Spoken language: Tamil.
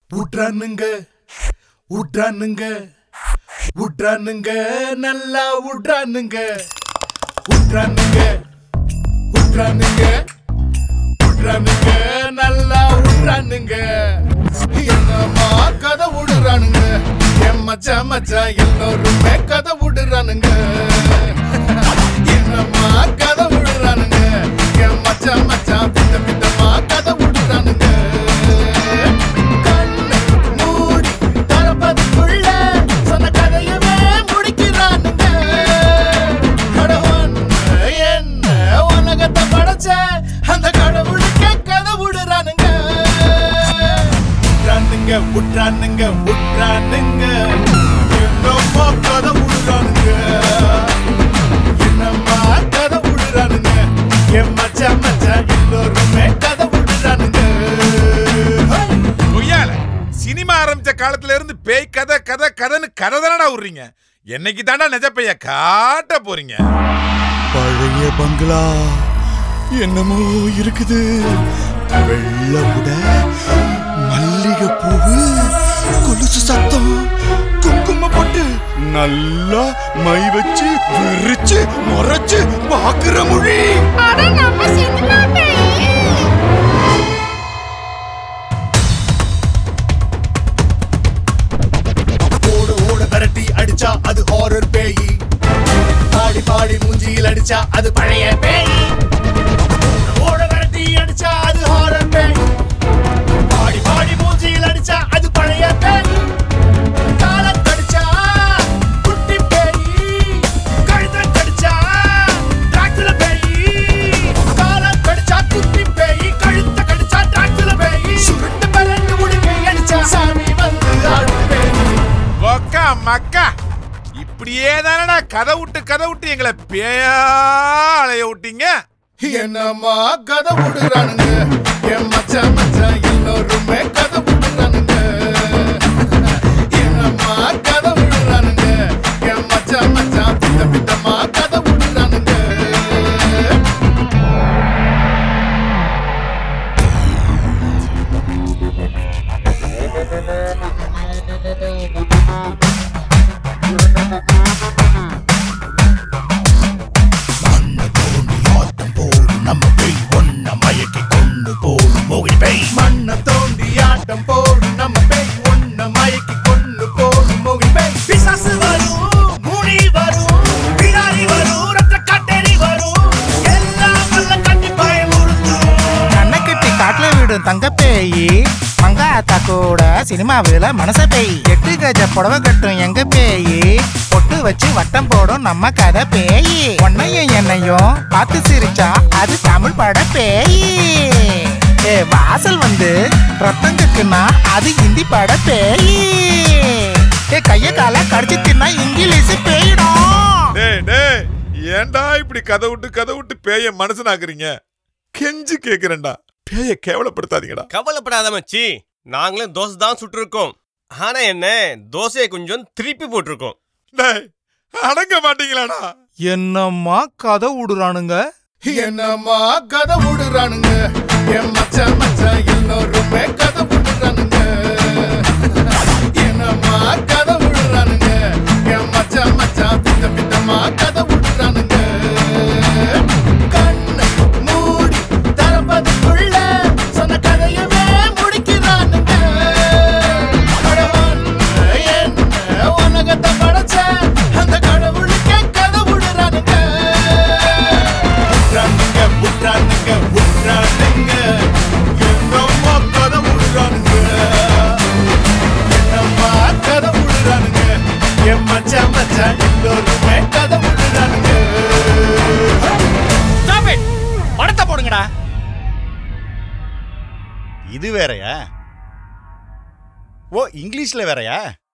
விட்றானுங்க விட்றானுங்க விட்றானுங்க நல்லா விட்றானுங்க விட்றானுங்க விட்றானுங்க விட்றானுங்க நல்லா விட்றானுங்க என்னம்மா கதை விடுறானுங்க என் மச்சான் மச்சான் எல்லோருமே கதை விடுறானுங்க என்னம்மா கதை விடுறானுங்க என் மச்சான் மச்சான் பித்த பித்தமா கதை விடுறானுங்க கண்ணை மூடி திறப்பதுக்குள்ள சொன்ன கதையவே முடிக்கிறானுங்க கடவுள் என்ன உலகத்தை படைச்ச அந்த கடவுளுக்கே கதை விடுறானுங்க விட்றானுங்க விட்றானுங்க விட்றானுங்க என்னம்மா கதை விடுறானுங்க என்னம்மா கதை விடுறானுங்க என் மச்சான் மச்சான் எல்லோருமே கதை விடுறானுங்க ஹை! கொய்யால சினிமா ஆரம்பிச்ச காலத்துல இருந்து பேய் கதை கதை கதைன்னு கதை தானடா விடுறீங்க என்னைக்கு தாண்டா நிஜ பெய்ய காட்ட போறீங்க பழைய பங்களா என்னமோ இருக்குது வெள்ள உட மல்லிகை பூவு கொலுசு சத்தம் குங்கும போட்டு நல்லா மை வச்சு விரிச்சு முறைச்சு பாக்குற மொழி அட நம்ம சினிமா பேய் ஓட ஓட விரட்டி அடிச்சா அது ஹாரர் பேய் பாடி பாடி மூஞ்சியில் அடிச்சா அது பழைய பேய் ஓட விரட்டி அடிச்சா அது ஹாரர் பேய் பாடி பாடி மூஞ்சியில் அடிச்சா அது பழைய பேய் காலம் கடிச்சா குட்டி பேய் கழுத கடிச்சா டிராக்குல பேய் காலம் கடிச்சா குட்டி பேய் கழுத்த கடிச்சா டிராக்குல பேய் சுருட்டு பரண்டு முடிக்கை அடிச்சா சாமி வந்து ஆடும் பேய் கொக்கா மக்கா இப்படியே தானடா கதை விட்டு கதை விட்டு எங்களை பேயா அலைய விட்டீங்க என்னம்மா கதை விடுறானுங்க என் மச்சான் மச்சான் எல்லோருமே கதை விடுறானுங்க என்னம்மா கதை விடுறானுங்க என் மச்சான் மச்சான் பித்த பித்தமா கதை விடுறானுங்க மண்ணை தோண்டி ஆட்டம் போடும் நம்ம பேய் ஒன்ன மயக்கி கொண்டு போடும் மோகினி பேய் மண்ணை தோண்டி ஆட்டம் போடும் நம்ம பேய் ஒன்ன மயக்கி கொண்டு போடும் மோகினி பேய் பிசாசு வரும் முனி வரும் பிடாரி வரும் ரத்த கட்டேரி வரும் எல்லாம் வல்ல கட்டி பயமுறுத்தும் கண்ணக்கட்டி காட்டுல விடும் தங்க பேயி மங்காத்தா கூட சினிமாவில் மனச பேய் எட்டு கஜ புடவை கட்டும் எங்க பேயி பொட்டு வச்சு வட்டம் போடும் நம்ம கதை பேயி உன்னையும் என்னையும் பார்த்து சிரிச்சா அது தமிழ் பட பேயி ஏ வாசல் வந்து ரத்தம் கக்குனா அது ஹிந்தி பட பேயி ஏ கைய கால கடிச்சு தின்னா இங்கிலீஷ் பேயிடும் டேய் டேய் ஏன்டா இப்படி கதை விட்டு கதை விட்டு பேய மனசனாக்குறீங்க கெஞ்சு கேக்குறேன்டா பேய கேவலப்படுத்தாதீங்கடா கவலைப்படாத மச்சி நாங்களும் தோசை தான் சுட்டிருக்கோம் ஆனா என்ன தோசையை கொஞ்சம் திருப்பி போட்டிருக்கோம் டேய் அடங்க மாட்டீங்களாடா என்னம்மா கதை விடுறானுங்க என்னம்மா கதை விடுறானுங்க என் மச்சான் மச்சான் எல்லோருமே கதை விடுறானுங்க என்னம்மா கதை விடுறானுங்க என் மச்சான் மச்சான் பித்த பித்தமா கதை விடுறானுங்க கண்ணை மூடி திறப்பதுக்குள்ள சொன்ன கதையவே முடிக்கிறானுங்க கடவுள் என்ன உலகத்தை படைச்ச அந்த கடவுளுக்கே கதை விடுறானுங்க விட்றானுங்க விட்றானுங்க விட்றானுங்க என்னம்மா கதை விடுறானுங்க என்னம்மா கதை விடுறானுங்க என் மச்சான் மச்சான் எல்லோருமே கதை விடுறானுங்க படத்தை போடுங்கடா இது வேறயா ஓ இங்கிலீஷ்ல வேறயா